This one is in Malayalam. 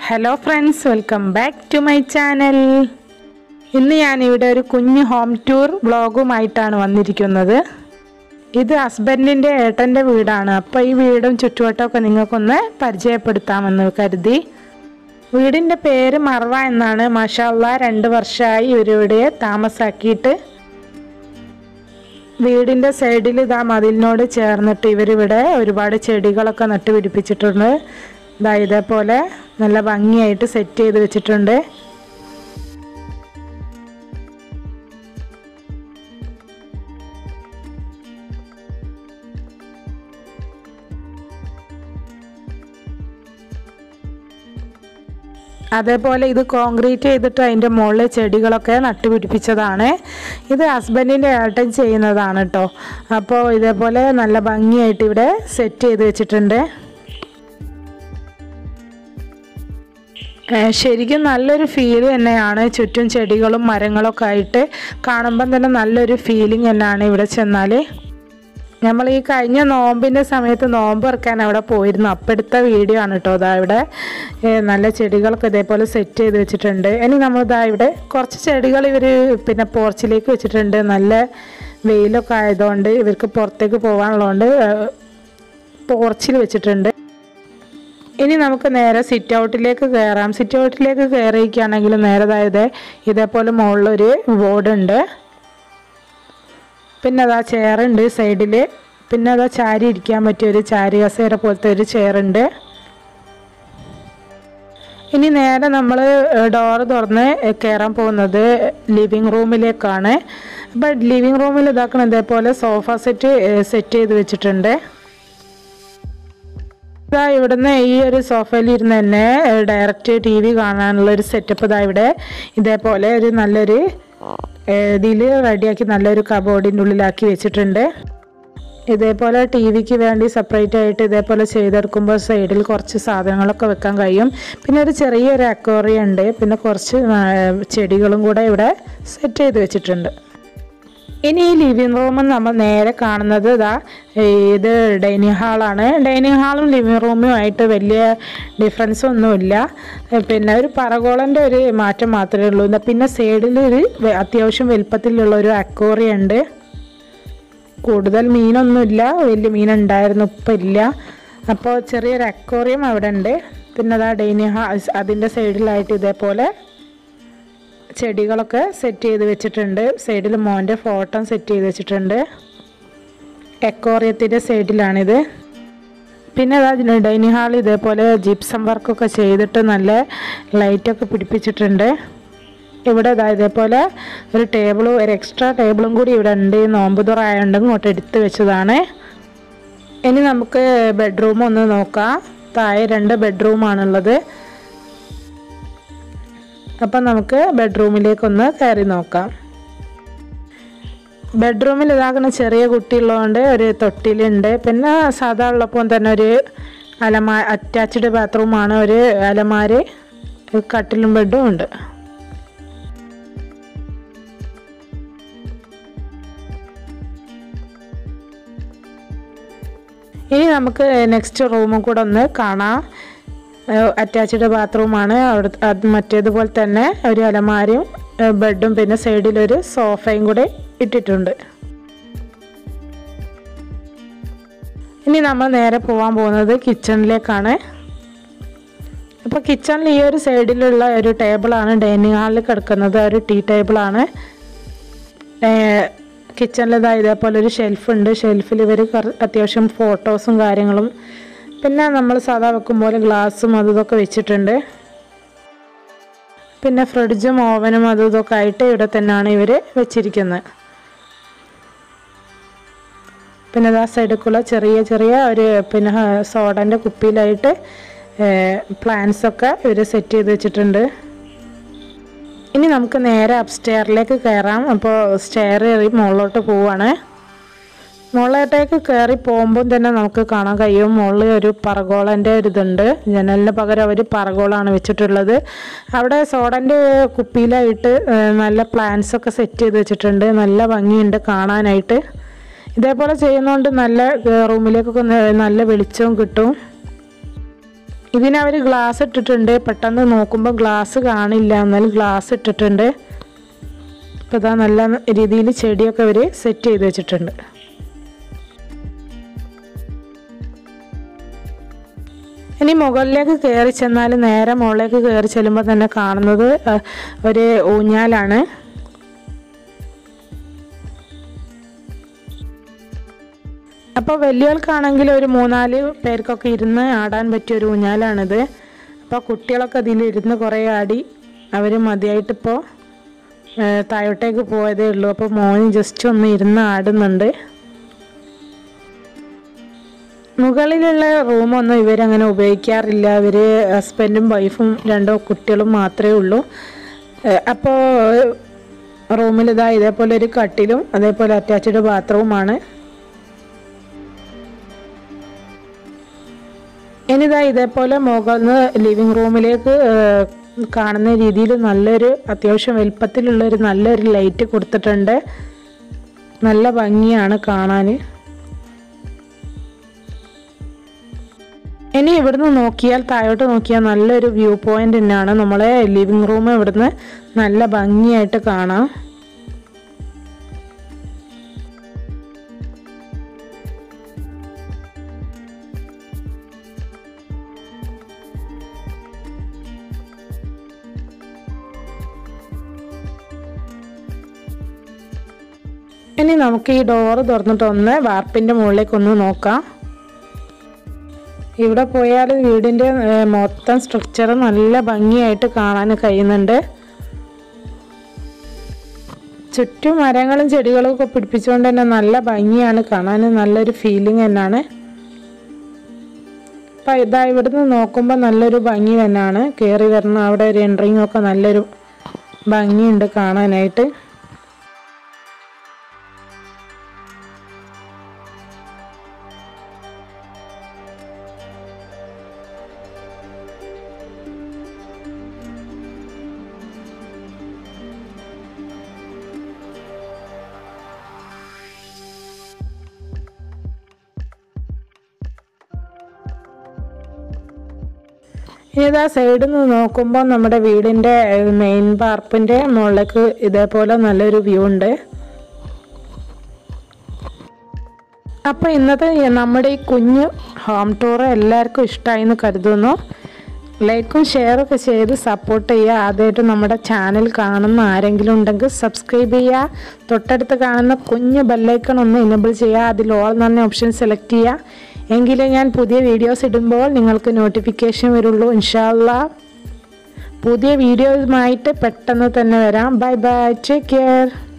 hello friends welcome back to my channel ഇന്ന് ഞാനിവിടെ ഒരു കുഞ്ഞ് ഹോം ടൂർ വ്ളോഗുമായിട്ടാണ് വന്നിരിക്കുന്നത് ഇത് ഹസ്ബൻഡിൻ്റെ ഏട്ടൻ്റെ വീടാണ് അപ്പോൾ ഈ വീടും ചുറ്റുവട്ടമൊക്കെ നിങ്ങൾക്കൊന്ന് പരിചയപ്പെടുത്താമെന്ന് കരുതി വീടിൻ്റെ പേര് മറവ എന്നാണ് മാഷാല്ല രണ്ട് വർഷമായി ഇവരിവിടെ താമസാക്കിയിട്ട് വീടിൻ്റെ സൈഡിൽ ഇതാ മതിലിനോട് ചേർന്നിട്ട് ഇവരിവിടെ ഒരുപാട് ചെടികളൊക്കെ നട്ടുപിടിപ്പിച്ചിട്ടുണ്ട് ഇതാ ഇതേപോലെ നല്ല ഭംഗിയായിട്ട് സെറ്റ് ചെയ്ത് വെച്ചിട്ടുണ്ട് അതേപോലെ ഇത് കോൺക്രീറ്റ് ചെയ്തിട്ട് അതിൻ്റെ മുകളിൽ ചെടികളൊക്കെ നട്ടുപിടിപ്പിച്ചതാണ് ഇത് ഹസ്ബൻഡിൻ്റെ ഏട്ടൻ ചെയ്യുന്നതാണ് കേട്ടോ അപ്പോൾ ഇതേപോലെ നല്ല ഭംഗിയായിട്ട് ഇവിടെ സെറ്റ് ചെയ്ത് വെച്ചിട്ടുണ്ട് ഏഹ് ശരിക്കും നല്ലൊരു ഫീൽ തന്നെയാണ് ചുറ്റും ചെടികളും മരങ്ങളൊക്കെ ആയിട്ട് കാണുമ്പം തന്നെ നല്ലൊരു ഫീലിംഗ് തന്നെയാണ് ഇവിടെ ചെന്നാൽ നമ്മൾ ഈ കഴിഞ്ഞ നോമ്പിൻ്റെ സമയത്ത് നോമ്പ് ഇറക്കാൻ അവിടെ പോയിരുന്നു അപ്പം എടുത്ത വീഡിയോ ആണ് കേട്ടോ ഇതാ ഇവിടെ ഏഹ് നല്ല ചെടികളൊക്കെ ഇതേപോലെ സെറ്റ് ചെയ്ത് വെച്ചിട്ടുണ്ട് ഇനി നമ്മൾ ഇതാ ഇവിടെ കുറച്ച് ചെടികൾ ഇവർ പിന്നെ പോർച്ചിലേക്ക് വെച്ചിട്ടുണ്ട് നല്ല വെയിലൊക്കെ ആയതുകൊണ്ട് ഇവർക്ക് പുറത്തേക്ക് പോകാനുള്ളതുകൊണ്ട് പോർച്ചിൽ വെച്ചിട്ടുണ്ട് ഇനി നമുക്ക് നേരെ സിറ്റ് ഔട്ടിലേക്ക് കയറാം സിറ്റ് ഔട്ടിലേക്ക് കയറിയിരിക്കുകയാണെങ്കിൽ നേരെ അതായത് ഇതേപോലെ മുകളിലൊരു ബോർഡ് ഉണ്ട് പിന്നെ അതാ ചെയറുണ്ട് സൈഡിൽ പിന്നെ അതാ ചാരി ഇരിക്കാൻ പറ്റിയ ഒരു ചാരി കസേര പോലത്തെ ഒരു ചെയറുണ്ട് ഇനി നേരെ നമ്മൾ ഡോറ് തുറന്ന് കയറാൻ പോകുന്നത് ലിവിങ് റൂമിലേക്കാണ് അപ്പോൾ ലിവിങ് റൂമിൽ ഇതാക്കണം ഇതേപോലെ സോഫ സെറ്റ് സെറ്റ് ചെയ്ത് വെച്ചിട്ടുണ്ട് ഇതാ ഇവിടുന്ന് ഈ ഒരു സോഫയിൽ ഇരുന്ന് തന്നെ ഡയറക്റ്റ് ടി വി കാണാനുള്ള ഒരു സെറ്റപ്പ് ഇതാ ഇവിടെ ഇതേപോലെ ഒരു നല്ലൊരു ഇതിൽ റെഡിയാക്കി നല്ലൊരു കബോർഡിൻ്റെ ഉള്ളിലാക്കി വെച്ചിട്ടുണ്ട് ഇതേപോലെ ടി വിക്ക് വേണ്ടി സെപ്പറേറ്റ് ആയിട്ട് ഇതേപോലെ ചെയ്തെടുക്കുമ്പോൾ സൈഡിൽ കുറച്ച് സാധനങ്ങളൊക്കെ വെക്കാൻ കഴിയും പിന്നെ ഒരു ചെറിയൊരു അക്വേറിയം ഉണ്ട് പിന്നെ കുറച്ച് ചെടികളും കൂടെ ഇവിടെ സെറ്റ് ചെയ്ത് വെച്ചിട്ടുണ്ട് ഇനി ഈ ലിവിങ് റൂം നമ്മൾ നേരെ കാണുന്നത് ഇതാ ഇത് ഡൈനിങ് ഹാളാണ് ഡൈനിങ് ഹാളും ലിവിങ് റൂമും ആയിട്ട് വലിയ ഡിഫറൻസ് ഒന്നുമില്ല പിന്നെ ഒരു പറകോളൻ്റെ ഒരു മാറ്റം മാത്രമേ ഉള്ളൂ പിന്നെ സൈഡിൽ ഒരു അത്യാവശ്യം വലുപ്പത്തിലുള്ള ഒരു അക്വേറിയം ഉണ്ട് കൂടുതൽ മീനൊന്നുമില്ല വലിയ മീനുണ്ടായിരുന്നു ഇപ്പം ഇല്ല അപ്പോൾ ചെറിയൊരു അക്വേറിയം അവിടെ ഉണ്ട് പിന്നെ അതാ ഡൈനിങ് ഹാ അതിൻ്റെ സൈഡിലായിട്ട് ഇതേപോലെ ചെടികളൊക്കെ സെറ്റ് ചെയ്ത് വെച്ചിട്ടുണ്ട് സൈഡിൽ മോൻ്റെ ഫോട്ടോ സെറ്റ് ചെയ്ത് വെച്ചിട്ടുണ്ട് എക്കോറിയത്തിൻ്റെ സൈഡിലാണിത് പിന്നെ അതാ ഡൈനിങ് ഹാൾ ഇതേപോലെ ജിപ്സം വർക്കൊക്കെ ചെയ്തിട്ട് നല്ല ലൈറ്റൊക്കെ പിടിപ്പിച്ചിട്ടുണ്ട് ഇവിടെ ഇതാ ഇതേപോലെ ഒരു ടേബിളും ഒരു എക്സ്ട്രാ ടേബിളും കൂടി ഇവിടെ ഉണ്ട് നോമ്പ് തുറ ആയതുകൊണ്ട് ഇങ്ങോട്ട് എടുത്ത് വെച്ചതാണ് ഇനി നമുക്ക് ബെഡ്റൂം ഒന്ന് നോക്കാം താഴെ രണ്ട് ബെഡ്റൂമാണുള്ളത് അപ്പം നമുക്ക് ബെഡ്റൂമിലേക്കൊന്ന് കയറി നോക്കാം ബെഡ്റൂമിൽ ഇതാക്കുന്ന ചെറിയ കുട്ടിയുള്ളതുകൊണ്ട് ഒരു തൊട്ടിലുണ്ട് പിന്നെ സാധാ ഉള്ളപ്പോൾ തന്നെ ഒരു അലമാ അറ്റാച്ച്ഡ് ബാത്റൂമാണ് ഒരു അലമാര് കട്ടിലും ബെഡും ഉണ്ട് ഇനി നമുക്ക് നെക്സ്റ്റ് റൂമും കൂടെ ഒന്ന് കാണാം അറ്റാച്ച്ഡ് ബാത്റൂമാണ് അവിടെ അത് മറ്റേതുപോലെ തന്നെ ഒരു അലമാരയും ബെഡും പിന്നെ സൈഡിലൊരു സോഫയും കൂടെ ഇട്ടിട്ടുണ്ട് ഇനി നമ്മൾ നേരെ പോകാൻ പോകുന്നത് കിച്ചണിലേക്കാണ് അപ്പോൾ കിച്ചണിൽ ഈ ഒരു സൈഡിലുള്ള ഒരു ടേബിളാണ് ഡൈനിങ് ഹാളിൽ കിടക്കുന്നത് ഒരു ടീ ടേബിളാണ് കിച്ചണിൽ ഇതേപോലെ ഒരു ഷെൽഫുണ്ട് ഷെൽഫിൽ ഇവർ അത്യാവശ്യം ഫോട്ടോസും കാര്യങ്ങളും പിന്നെ നമ്മൾ സാധാ വെക്കും പോലെ ഗ്ലാസ്സും അതും ഇതൊക്കെ വെച്ചിട്ടുണ്ട് പിന്നെ ഫ്രിഡ്ജും ഓവനും അതും ഇതൊക്കെ ആയിട്ട് ഇവിടെ തന്നെയാണ് ഇവർ വെച്ചിരിക്കുന്നത് പിന്നെ ആ സൈഡിലുള്ള ചെറിയ ചെറിയ ഒരു പിന്നെ സോഡൻ്റെ കുപ്പിയിലായിട്ട് പ്ലാന്റ്സൊക്കെ ഇവർ സെറ്റ് ചെയ്ത് വെച്ചിട്ടുണ്ട് ഇനി നമുക്ക് നേരെ അപ്സ്റ്റെയറിലേക്ക് കയറാം അപ്പോൾ സ്റ്റെയർ കയറി മുകളിലോട്ട് പോവാണ് മുകളിലോട്ടേക്ക് കയറി പോകുമ്പോൾ തന്നെ നമുക്ക് കാണാൻ കഴിയും മുകളിൽ ഒരു പറഗോളൻ്റെ ഒരു ഇതുണ്ട് ജനലിന് പകരം അവർ പറഗോളാണ് വെച്ചിട്ടുള്ളത് അവിടെ സോഡൻ്റെ കുപ്പിയിലായിട്ട് നല്ല പ്ലാന്റ്സ് ഒക്കെ സെറ്റ് ചെയ്ത് വെച്ചിട്ടുണ്ട് നല്ല ഭംഗിയുണ്ട് കാണാനായിട്ട് ഇതേപോലെ ചെയ്യുന്നതുകൊണ്ട് നല്ല റൂമിലേക്കൊക്കെ നല്ല വെളിച്ചവും കിട്ടും ഇതിനവർ ഗ്ലാസ് ഇട്ടിട്ടുണ്ട് പെട്ടെന്ന് നോക്കുമ്പോൾ ഗ്ലാസ് കാണില്ല എന്നാലും ഗ്ലാസ് ഇട്ടിട്ടുണ്ട് അപ്പോൾ ഇതാ നല്ല രീതിയിൽ ചെടിയൊക്കെ അവർ സെറ്റ് ചെയ്ത് വെച്ചിട്ടുണ്ട് ഇനി മുകളിലേക്ക് കയറി ചെന്നാൽ നേരെ മുകളിലേക്ക് കയറി ചെല്ലുമ്പോൾ തന്നെ കാണുന്നത് അഹ്, ഒരു ഊഞ്ഞാലാണ് അപ്പോൾ വലിയവർക്കാണെങ്കിൽ ഒരു മൂന്നാല് പേർക്കൊക്കെ ഇരുന്ന് ആടാൻ പറ്റിയ ഒരു ഊഞ്ഞാലാണിത് അപ്പോൾ കുട്ടികളൊക്കെ അതിലിരുന്ന് കുറേ ആടി അവർ മതിയായിട്ടിപ്പോൾ താഴോട്ടേക്ക് പോയതേ ഉള്ളൂ അപ്പോൾ മോന് ജസ്റ്റ് ഒന്ന് ഇരുന്ന് ആടുന്നുണ്ട് മുകളിലുള്ള റൂമൊന്നും ഇവരങ്ങനെ ഉപയോഗിക്കാറില്ല ഇവർ ഹസ്ബൻഡും വൈഫും രണ്ടോ കുട്ടികളും മാത്രമേ ഉള്ളൂ അപ്പോൾ റൂമിൽ ഇതാ ഇതേപോലെ ഒരു കട്ടിലും അതേപോലെ അറ്റാച്ച്ഡ് ബാത്റൂമാണ് ഇനിതാ ഇതേപോലെ മുകളിൽ ലിവിങ് റൂമിലേക്ക് ഏഹ്, കാണുന്ന രീതിയിൽ നല്ലൊരു അത്യാവശ്യം വലിപ്പത്തിലുള്ള ഒരു നല്ലൊരു ലൈറ്റ് കൊടുത്തിട്ടുണ്ട് നല്ല ഭംഗിയാണ് കാണാൻ ഇനി ഇവിടുന്ന് നോക്കിയാൽ താഴോട്ട് നോക്കിയാൽ നല്ലൊരു വ്യൂ പോയിന്റ് തന്നെയാണ് നമ്മളെ ലിവിങ് റൂം ഇവിടുന്ന് നല്ല ഭംഗിയായിട്ട് കാണാം ഇനി നമുക്ക് ഈ ഡോറ് തുറന്നിട്ട് ഒന്ന് വാർപ്പിൻ്റെ മുകളിലേക്ക് ഒന്ന് നോക്കാം ഇവിടെ പോയാൽ വീടിൻ്റെ ഏഹ്, മൊത്തം സ്ട്രക്ചർ നല്ല ഭംഗിയായിട്ട് കാണാൻ കഴിയുന്നുണ്ട് ചുറ്റും മരങ്ങളും ചെടികളും ഒക്കെ പിടിപ്പിച്ചുകൊണ്ട് തന്നെ നല്ല ഭംഗിയാണ് കാണാൻ നല്ലൊരു ഫീലിംഗ് തന്നെയാണ് അപ്പം ഇതാ ഇവിടുന്ന് നോക്കുമ്പോൾ നല്ലൊരു ഭംഗി തന്നെയാണ് കയറി വരുന്ന അവിടെ ഒരു എൻട്രിങ് ഒക്കെ നല്ലൊരു ഭംഗിയുണ്ട് കാണാനായിട്ട് ഇതാ സൈഡിൽ നിന്ന് നോക്കുമ്പോൾ നമ്മുടെ വീടിൻ്റെ മെയിൻ പാർപ്പിൻ്റെ മുകളിലേക്ക് ഇതേപോലെ നല്ലൊരു വ്യൂ ഉണ്ട് അപ്പോൾ ഇന്നത്തെ ഈ നമ്മുടെ ഈ കുഞ്ഞു ഹോം ടൂർ എല്ലാവർക്കും ഇഷ്ടമായി എന്ന് കരുതുന്നു ലൈക്കും ഷെയറൊക്കെ ചെയ്ത് സപ്പോർട്ട് ചെയ്യുക ആദ്യമായിട്ട് നമ്മുടെ ചാനൽ കാണുന്ന ആരെങ്കിലും ഉണ്ടെങ്കിൽ സബ്സ്ക്രൈബ് ചെയ്യുക തൊട്ടടുത്ത് കാണുന്ന കുഞ്ഞു ബെല്ലൈക്കൺ ഒന്ന് എനബിൾ ചെയ്യുക അതിൽ ഓൾ എന്ന് പറഞ്ഞ ഓപ്ഷൻ സെലക്ട് ചെയ്യുക എങ്കിലേ ഞാൻ പുതിയ വീഡിയോസ് ഇടുമ്പോൾ നിങ്ങൾക്ക് നോട്ടിഫിക്കേഷൻ വരുള്ളൂ ഇൻഷാല്ല പുതിയ വീഡിയോയുമായിട്ട് പെട്ടെന്ന് തന്നെ വരാം ബൈ ബൈ ടേക്ക് കെയർ